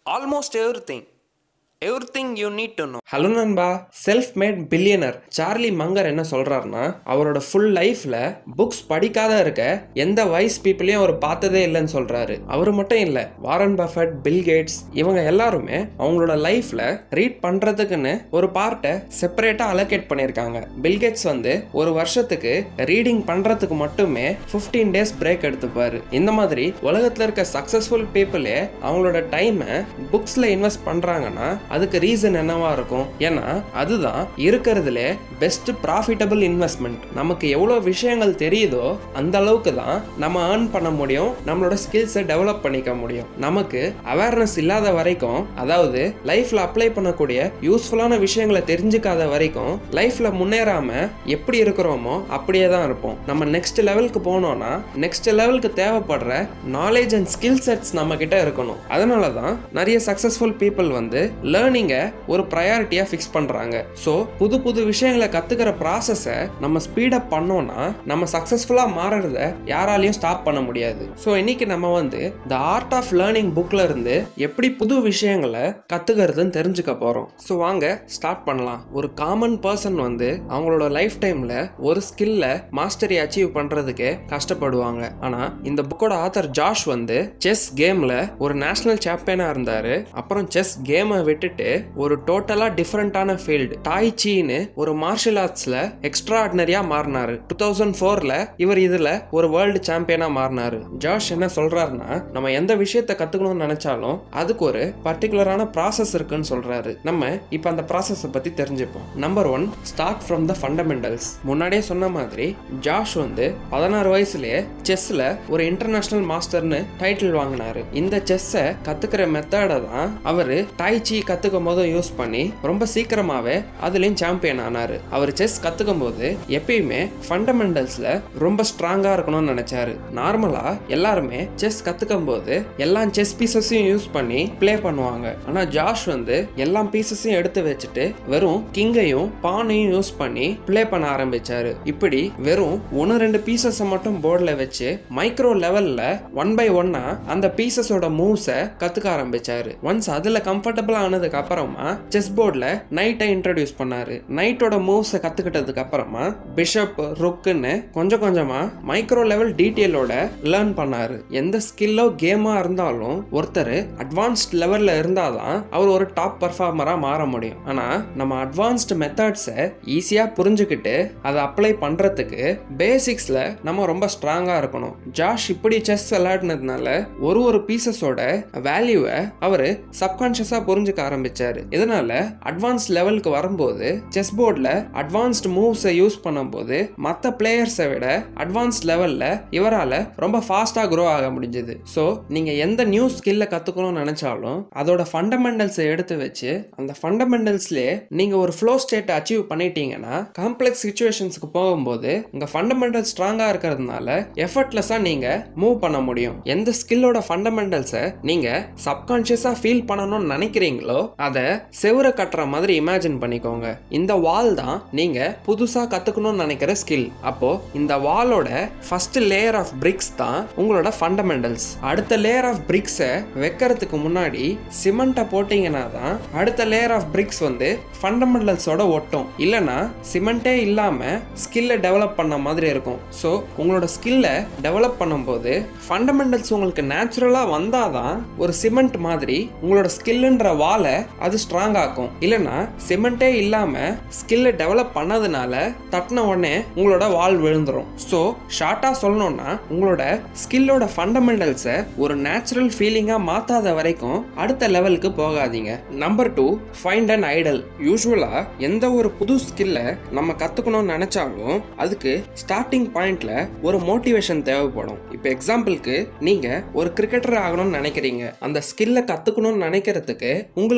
almost everything. Everything you need to know. Hello நண்பா self made billionaire Charlie Munger என்ன சொல்றாருன்னா அவரோட full லைஃப்ல புக்ஸ் படிக்காத இருக்க எந்த வயசு பீப்புளையும் அவர் பார்த்ததே இல்லைன்னு சொல்றாரு அவர் மட்டும் இல்ல வாரன் பஃபட் பில் கேட்ஸ் இவங்க எல்லாருமே அவங்களோட லைஃப்ல ரீட் பண்றதுக்குன்னு ஒரு பார்ட்டை செப்பரேட்டா அலோகேட் பண்ணியிருக்காங்க பில் கேட்ஸ் வந்து ஒரு வருஷத்துக்கு ரீடிங் பண்றதுக்கு மட்டுமே 15 டேஸ் பிரேக் எடுத்துப்பாரு இந்த மாதிரி உலகத்துல இருக்க சக்சஸ்ஃபுல் பீப்புளே அவங்களோட டைமை புக்ஸ்ல இன்வெஸ்ட் பண்றாங்கன்னா அதுக்கு ரீசன் என்னவா இருக்கும் ஏன்னா அதுதான் இருக்கிறதுலே பெஸ்ட் ப்ராஃபிட்டபிள் இன்வெஸ்ட்மெண்ட் நமக்கு எவ்வளோ விஷயங்கள் தெரியுதோ அந்த அளவுக்கு தான் நம்ம ஏர்ன் பண்ண முடியும் நம்மளோட ஸ்கில்ஸை டெவலப் பண்ணிக்க முடியும் நமக்கு அவேர்னஸ் இல்லாத வரைக்கும் அதாவது லைஃப்ல அப்ளை பண்ணக்கூடிய யூஸ்ஃபுல்லான விஷயங்களை தெரிஞ்சுக்காத வரைக்கும் லைஃப்ல முன்னேறாம எப்படி இருக்கிறோமோ அப்படியே தான் இருப்போம் நம்ம நெக்ஸ்ட் லெவலுக்கு போனோம்னா நெக்ஸ்ட் லெவலுக்கு தேவைப்படுற நாலேஜ் அண்ட் ஸ்கில் செட்ஸ் நம்ம கிட்ட இருக்கணும் அதனால தான் நிறைய சக்சஸ்ஃபுல் பீப்புள் வந்து லேர்னிங்கை ஒரு ப்ரையாரிட்டியாக ஃபிக்ஸ் பண்ணுறாங்க ஸோ புது புது விஷயங்களை கற்றுக்கிற ப்ராசஸை நம்ம ஸ்பீடப் பண்ணோம்னா நம்ம சக்ஸஸ்ஃபுல்லாக மாறுறத யாராலையும் ஸ்டாப் பண்ண முடியாது ஸோ இன்னைக்கு நம்ம வந்து த ஆர்ட் ஆஃப் லேர்னிங் புக்ல இருந்து எப்படி புது விஷயங்களை கற்றுக்கிறதுன்னு தெரிஞ்சுக்க போகிறோம் ஸோ வாங்க ஸ்டார்ட் பண்ணலாம் ஒரு காமன் பர்சன் வந்து அவங்களோட லைஃப் டைமில் ஒரு ஸ்கில்ல மாஸ்டரி அச்சீவ் பண்ணுறதுக்கு கஷ்டப்படுவாங்க ஆனால் இந்த புக்கோட ஆத்தர் ஜாஷ் வந்து செஸ் கேமில் ஒரு நேஷனல் சாம்பியனாக இருந்தார் அப்புறம் செஸ் கேமை விட்டுட்டு ஒரு டோட்டலாக டிஃப்ரெண்ட்டான ஃபீல்டு டாய் சீன்னு ஒரு மார்ஷியல் ஆர்ட்ஸில் எக்ஸ்ட்ரா ஆர்டினரியாக மாறினாரு டூ தௌசண்ட் ஃபோரில் இவர் இதில் ஒரு வேர்ல்டு சாம்பியனாக மாறினாரு ஜாஷ் என்ன சொல்கிறாருன்னா நம்ம எந்த விஷயத்தை கற்றுக்கணும்னு நினச்சாலும் அதுக்கு ஒரு பர்டிகுலரான ப்ராசஸ் இருக்குன்னு சொல்கிறாரு நம்ம இப்போ அந்த ப்ராசஸை பற்றி தெரிஞ்சுப்போம் number one start from the fundamentals முன்னாடியே சொன்ன மாதிரி ஜாஷ் வந்து பதினாறு வயசுலயே செஸ்ல ஒரு இன்டர்நேஷனல் மாஸ்டர்னு டைட்டில் வாங்கினாரு இந்த செஸ்ஸை கத்துக்கிற மெத்தடை தான் அவரு டாய்ச்சி கத்துக்கும் போதும் யூஸ் பண்ணி ரொம்ப சீக்கிரமாவே அதுலயும் சாம்பியன் ஆனாரு அவர் செஸ் கத்துக்கும் போது எப்பயுமே ஃபண்டமெண்டல்ஸ்ல ரொம்ப ஸ்ட்ராங்கா இருக்கணும்னு நினைச்சாரு நார்மலா எல்லாருமே செஸ் கத்துக்கும் போது எல்லா செஸ் பீசஸையும் யூஸ் பண்ணி ப்ளே பண்ணுவாங்க ஆனா ஜாஷ் வந்து எல்லா பீசஸையும் எடுத்து வச்சுட்டு வெறும் கிங்கையும் பானையும் யூஸ் பண்ணி ப்ளே பண்ண ஆரம்பிச்சாரு இப்படி வெறும் ஒன்று ரெண்டு பீசஸை மட்டும் போர்டில் வச்சு மைக்ரோ லெவல்ல ஒன் பை ஒன்னா அந்த பீசஸோட மூவ்ஸை கத்துக்க ஆரம்பிச்சாரு ஒன்ஸ் அதுல கம்ஃபர்டபுள் ஆனதுக்கு அப்புறமா செஸ் போர்டில் நைட்டை இன்ட்ரடியூஸ் பண்ணாரு நைட்டோட மூவ்ஸை கத்துக்கிட்டதுக்கு அப்புறமா பிஷப் ருக்குன்னு கொஞ்சம் கொஞ்சமா மைக்ரோ லெவல் டீட்டெயிலோட லேர்ன் பண்ணாரு எந்த ஸ்கில்லோ கேமா இருந்தாலும் ஒருத்தர் அட்வான்ஸ்ட் லெவல்ல இருந்தாதான் அவர் ஒரு டாப் பர்ஃபார்மரா மாற முடியும் ஆனா நம்ம அட்வான்ஸ்டு மெத்தட்ஸை ஈஸியா புரிஞ்சுக்கிட்டு அதை அப்ளை பண்றதுக்கு பேசிக்ஸ்ல நம்ம ரொம்ப ஸ்ட்ராங்கா இருக்கணும் ஜாஷ் இப்படி செஸ் விளையாடினதுனால ஒரு ஒரு பீசஸோட வேல்யூவை அவர் சப்கான்ஷியஸா புரிஞ்சுக்க ஆரம்பிச்சாரு இதனால அட்வான்ஸ் லெவலுக்கு வரும்போது செஸ் போர்டில் அட்வான்ஸ்டு மூவ்ஸை யூஸ் பண்ணும்போது மற்ற பிளேயர்ஸை விட அட்வான்ஸ் லெவலில் இவரால் ரொம்ப ஃபாஸ்ட்டாக க்ரோ ஆக முடிஞ்சது ஸோ நீங்கள் எந்த நியூ ஸ்கில்லை கற்றுக்கணும்னு நினச்சாலும் அதோட ஃபண்டமெண்டல்ஸை எடுத்து வச்சு அந்த ஃபண்டமெண்டல்ஸ்லேயே நீங்கள் ஒரு ஃப்ளோ ஸ்டேட்டை அச்சீவ் பண்ணிட்டீங்கன்னா காம்ப்ளெக்ஸ் சுச்சுவேஷன்ஸ்க்கு போகும்போது உங்கள் ஃபண்டமெண்டல் ஸ்ட்ராங்காக இருக்கிறதுனால எஃபர்ட்லெஸ்ஸாக நீங்கள் மூவ் பண்ண முடியும் எந்த ஸ்கில்லோட ஃபண்டமெண்டல்ஸை நீங்கள் சப்கான்ஷியஸாக ஃபீல் பண்ணணும்னு நினைக்கிறீங்களோ அதை செவுரை கட்டுற மாதிரி இமேஜின் பண்ணிக்கோங்க இந்த வால் தான் நீங்கள் புதுசாக கற்றுக்கணும்னு நினைக்கிற ஸ்கில் அப்போ இந்த வாலோட ஃபர்ஸ்ட் லேயர் ஆஃப் பிரிக்ஸ் தான் உங்களோட ஃபண்டமெண்டல்ஸ் அடுத்த லேயர் ஆஃப் பிரிக்ஸை வைக்கிறதுக்கு முன்னாடி சிமெண்ட்டை போட்டிங்கன்னா தான் அடுத்த லேயர் ஆஃப் பிரிக்ஸ் வந்து ஃபண்டமெண்டல்ஸோட ஒட்டும் இல்லைன்னா சிமெண்ட்டே இல்லாமல் ஸ்கில்லை டெவலப் பண்ண மாதிரி இருக்கும் ஸோ உங்களோட ஸ்கில்லை டெவலப் பண்ணும்போது ஃபண்டமெண்டல்ஸ் உங்களுக்கு நேச்சுரலாக வந்தால் தான் ஒரு சிமெண்ட் மாதிரி உங்களோட ஸ்கில்லுன்ற வாலை அது ஸ்ட்ராங் ஆக்கும் இல்லைன்னா சிமெண்ட்டே இல்லாமல் ஸ்கில்லை டெவலப் பண்ணதுனால தட்டின உடனே உங்களோட வால் விழுந்துரும் ஸோ ஷார்ட்டாக சொல்லணும்னா உங்களோட ஸ்கில்லோட ஃபண்டமெண்டல்ஸை ஒரு நேச்சுரல் ஃபீலிங்காக மாற்றாத வரைக்கும் அடுத்த லெவலுக்கு போகாதீங்க number two find and idol யூஸ்வலாக எந்த ஒரு புது ஸ்கில்லை நம்ம கற்றுக்கணும்னு நினச்சாலும் அதுக்கு ஸ்டார்டிங் பாயிண்ட்ல ஒரு மோட்டிவேஷன் தேவைப்படும் இப்போ எக்ஸாம்பிளுக்கு நீங்கள் ஒரு கிரிக்கெட்டர் ஆகணும்னு நினைக்கிறீங்க அந்த ஸ்கில்லை கற்றுக்கணும்னு நினைக்கிறதுக்கு உங்களுக்கு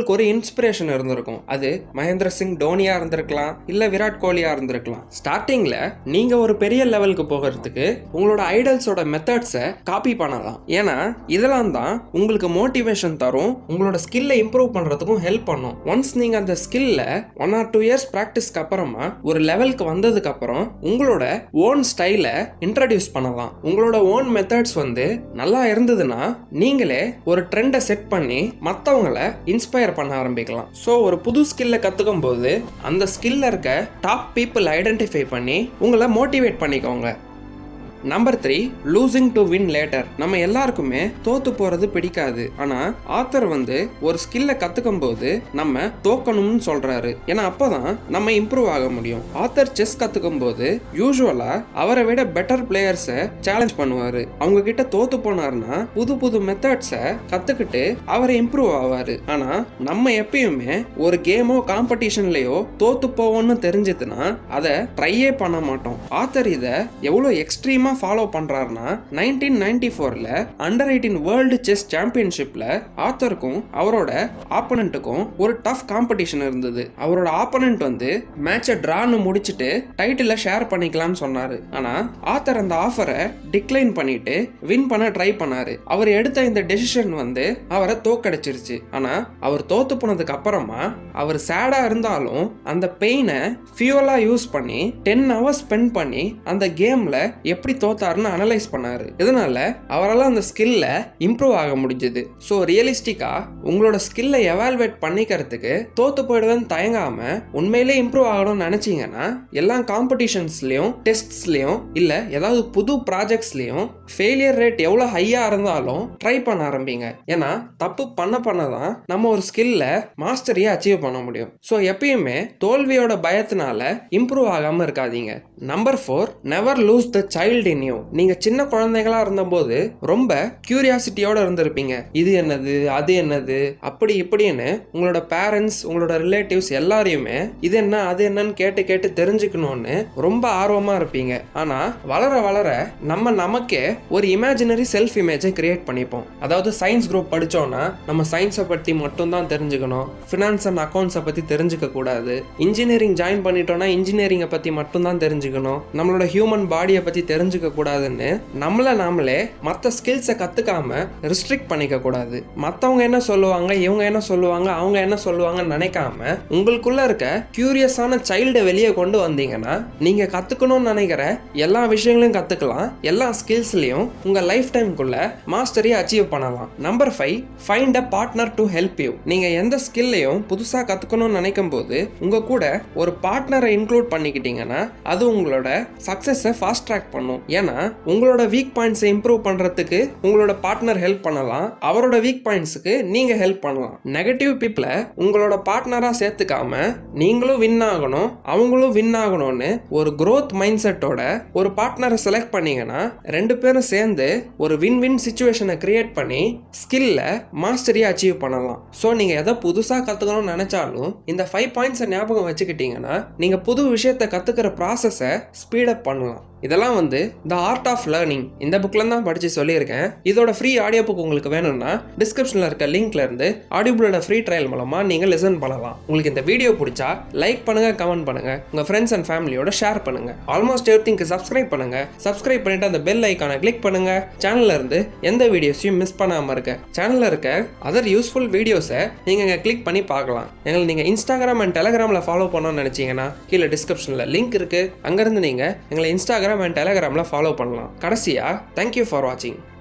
உங்களுக்கு ஒரு இன்ஸ்பிரேஷன் இருந்திருக்கும் அது மகேந்திர சிங் டோனியா இருந்திருக்கலாம் இல்ல விராட் கோலியா இருந்திருக்கலாம் ஸ்டார்டிங்ல நீங்க ஒரு பெரிய லெவலுக்கு போகிறதுக்கு உங்களோட ஐடல்ஸோட மெத்தட்ஸை காப்பி பண்ணலாம் ஏன்னா இதெல்லாம் தான் உங்களுக்கு மோட்டிவேஷன் தரும் உங்களோட ஸ்கில்லை இம்ப்ரூவ் பண்றதுக்கும் ஹெல்ப் பண்ணும் ஒன்ஸ் நீங்க அந்த ஸ்கில்ல ஒன் ஆர் டூ இயர்ஸ் ப்ராக்டிஸ்க்கு அப்புறமா ஒரு லெவலுக்கு வந்ததுக்கு அப்புறம் உங்களோட ஓன் ஸ்டைலை இன்ட்ரடியூஸ் பண்ணலாம் உங்களோட ஓன் மெத்தட்ஸ் வந்து நல்லா இருந்ததுன்னா நீங்களே ஒரு ட்ரெண்டை செட் பண்ணி மற்றவங்கள இன்ஸ்பயர் பண்ண ஆரம்பிக்கலாம் ஸோ ஒரு புது ஸ்கில்லை கற்றுக்கும் போது அந்த ஸ்கில்ல இருக்க டாப் பீப்புள் ஐடென்டிஃபை பண்ணி உங்களை மோட்டிவேட் பண்ணிக்கோங்க number three losing to win later நம்ம எல்லாருக்குமே தோத்து போறது பிடிக்காது ஆனா ஆத்தர் வந்து ஒரு ஸ்கில்ல கத்துக்கும் போது நம்ம தோக்கணும்னு சொல்றாரு ஏன்னா அப்பதான் நம்ம இம்ப்ரூவ் ஆக முடியும் ஆத்தர் செஸ் கத்துக்கும் போது யூஸ்வலா அவரை விட பெட்டர் பிளேயர்ஸை சேலஞ்ச் பண்ணுவாரு அவங்க கிட்ட தோத்து போனாருன்னா புது புது மெத்தட்ஸை கத்துக்கிட்டு அவர் இம்ப்ரூவ் ஆவாரு ஆனா நம்ம எப்பயுமே ஒரு கேமோ காம்படிஷன்லயோ தோத்து போவோம்னு தெரிஞ்சதுன்னா அதை ட்ரையே பண்ண மாட்டோம் ஆத்தர் இதை எவ்வளோ எக்ஸ்ட்ரீமா ஃபாலோ பண்றாருன்னா நைன்டீன் நைன்டி ஃபோர்ல அண்டர் எயிட்டீன் வேர்ல்டு செஸ் சாம்பியன்ஷிப்ல ஆத்தருக்கும் அவரோட ஆப்பனண்ட்டுக்கும் ஒரு டஃப் காம்படிஷன் இருந்தது அவரோட ஆப்பனண்ட் வந்து மேட்சை ட்ரான்னு முடிச்சுட்டு டைட்டில ஷேர் பண்ணிக்கலாம்னு சொன்னாரு ஆனா ஆத்தர் அந்த ஆஃபரை டிக்ளைன் பண்ணிட்டு வின் பண்ண ட்ரை பண்ணாரு அவர் எடுத்த இந்த டெசிஷன் வந்து அவரை தோக்கடிச்சிருச்சு ஆனா அவர் தோத்து போனதுக்கு அப்புறமா அவர் சேடா இருந்தாலும் அந்த பெயினை ஃபியூலா யூஸ் பண்ணி டென் ஹவர்ஸ் ஸ்பெண்ட் பண்ணி அந்த கேம்ல எப்படி தோத்தாருன்னு அனலைஸ் பண்ணாரு இதனால அவரால் அந்த ஸ்கில்ல இம்ப்ரூவ் ஆக முடிஞ்சது ஸோ ரியலிஸ்டிக்கா உங்களோட ஸ்கில்லை எவால்வேட் பண்ணிக்கிறதுக்கு தோத்து போயிடுவேன்னு தயங்காம உண்மையிலே இம்ப்ரூவ் ஆகணும்னு நினைச்சீங்கன்னா எல்லா காம்படிஷன்ஸ்லயும் டெஸ்ட்ஸ்லயும் இல்ல ஏதாவது புது ப்ராஜெக்ட்ஸ்லயும் ஃபெயிலியர் ரேட் எவ்வளோ ஹையா இருந்தாலும் ட்ரை பண்ண ஆரம்பிங்க ஏன்னா தப்பு பண்ண பண்ண தான் நம்ம ஒரு ஸ்கில்ல மாஸ்டரியை அச்சீவ் பண்ண முடியும் ஸோ எப்பயுமே தோல்வியோட பயத்தினால இம்ப்ரூவ் ஆகாம இருக்காதீங்க number four never lose the child in you நீங்க சின்ன குழந்தைகளா இருந்தபோது ரொம்ப கியூரியாசிட்டியோட இருந்திருப்பீங்க இது என்னது அது என்னது அப்படி இப்படின்னு உங்களோட பேரண்ட்ஸ் உங்களோட ரிலேட்டிவ்ஸ் எல்லாரையுமே இது என்ன அது என்னன்னு கேட்டு கேட்டு தெரிஞ்சுக்கணும்னு ரொம்ப ஆர்வமா இருப்பீங்க ஆனா வளர வளர நம்ம நமக்கே ஒரு இமேஜினரி செல்ஃப் இமேஜை கிரியேட் பண்ணிப்போம் அதாவது சயின்ஸ் குரூப் படிச்சோம்னா நம்ம சயின்ஸை பத்தி மட்டும் தான் தெரிஞ்சுக்கணும் ஃபினான்ஸ் அண்ட் அக்கௌண்ட்ஸை பத்தி தெரிஞ்சுக்க கூடாது இன்ஜினியரிங் ஜாயின் பண்ணிட்டோம்னா இன்ஜினியரிங்கை பத்தி மட்டும் தான் தெரிஞ்சுக்கணும் நம்மளோட ஹியூமன் பாடியை பத்தி தெரிஞ்சுக்க கூடாதுன்னு நம்மள நாமளே மற்ற ஸ்கில்ஸை கத்துக்காம ரிஸ்ட்ரிக்ட் பண்ணிக்க கூடாது மற்றவங்க என்ன சொல்லுவாங்க இவங்க என்ன சொல்லுவாங்க அவங்க என்ன சொல்லுவாங்கன்னு நினைக்காம உங்களுக்குள்ள இருக்க கியூரியஸான சைல்டை வெளியே கொண்டு வந்தீங்கன்னா நீங்க கத்துக்கணும்னு நினைக்கிற எல்லா விஷயங்களையும் கத்துக்கலாம் எல்லா ஸ்கில்ஸ்லயும் உங்க லைஃப் டைம்குள்ள மாஸ்டரி அச்சீவ் பண்ணலாம் number five find a partner to help you நீங்க எந்த ஸ்கில்லையும் புதுசா கத்துக்கணும்னு நினைக்கும் போது உங்க கூட ஒரு பார்ட்னரை இன்க்ளூட் பண்ணிக்கிட்டீங்கன்னா அது உங்களோட சக்சஸை ஃபாஸ்ட் ட்ராக் பண்ணும் ஏன்னா உங்களோட வீக் பாயிண்ட்ஸை இம்ப்ரூவ் பண்றதுக்கு உங்களோட பார்ட்னர் ஹெல்ப் பண்ணலாம் அவரோட வீக் பாயிண்ட்ஸுக்கு நீங்க ஹெல்ப் பண்ணலாம் நெகட்டிவ் பீப்புளை உங்களோட பார்ட்னரா சேர்த்துக்காம நீங்களும் வின் ஆகணும் அவங்களும் வின் ஆகணும்னு ஒரு growth மைண்ட் செட்டோட ஒரு பார்ட்னரை செலக்ட் பண்ணீங்கன்னா ரெண்டு பேரும் சேர்ந்து ஒரு வின் வின் சுச்சுவேஷனை கிரியேட் பண்ணி ஸ்கில்ல மாஸ்டரியை அச்சீவ் பண்ணலாம் ஸோ நீங்க எதை புதுசாக கற்றுக்கணும்னு நினைச்சாலும் இந்த ஃபைவ் பாயிண்ட்ஸை ஞாபகம் வச்சுக்கிட்டீங்கன்னா நீங்க புது விஷயத்தை கத்துக்கிற ப்ராசஸை ஸ்பீடப் பண்ணலாம் இதெல்லாம் வந்து த ஆர்ட் ஆஃப் லேர்னிங் இந்த புக்கில் தான் படித்து சொல்லியிருக்கேன் இதோட ஃப்ரீ ஆடியோ புக் உங்களுக்கு வேணும்னா டிஸ்கிரிப்ஷனில் இருக்க லிங்க்ல இருந்து ஆடியோபுளோட ஃப்ரீ ட்ரையல் மூலமாக நீங்கள் லிசன் பண்ணலாம் உங்களுக்கு இந்த வீடியோ பிடிச்சா லைக் பண்ணுங்க கமெண்ட் பண்ணுங்க உங்க ஃப்ரெண்ட்ஸ் அண்ட் ஃபேமிலியோட ஷேர் பண்ணுங்க ஆல்மோஸ்ட் எவ்ரி திங்க்கு சப்ஸ்கிரைப் பண்ணுங்க சப்ஸ்கிரைப் பண்ணிட்டு அந்த பெல் ஐக்கானை கிளிக் பண்ணுங்க சேனல்ல இருந்து எந்த வீடியோஸையும் மிஸ் பண்ணாம இருக்க சேனல்ல இருக்க அதர் யூஸ்ஃபுல் வீடியோஸை நீங்க இங்க கிளிக் பண்ணி பார்க்கலாம் எங்களை நீங்க இன்ஸ்டாகிராம் அண்ட் டெலகிராமில் ஃபாலோ பண்ணணும்னு நினைச்சீங்கன்னா கீழே டிஸ்கிரிப்ஷனில் லிங்க் இருக்கு அங்கிருந்து நீங்க எங்களை இன்ஸ்டாகிராம் அண்ட் டெலகிராமில் ஃபாலோ பண்ணலாம் கடைசியா தேங்க்யூ ஃபார் வாட்சிங்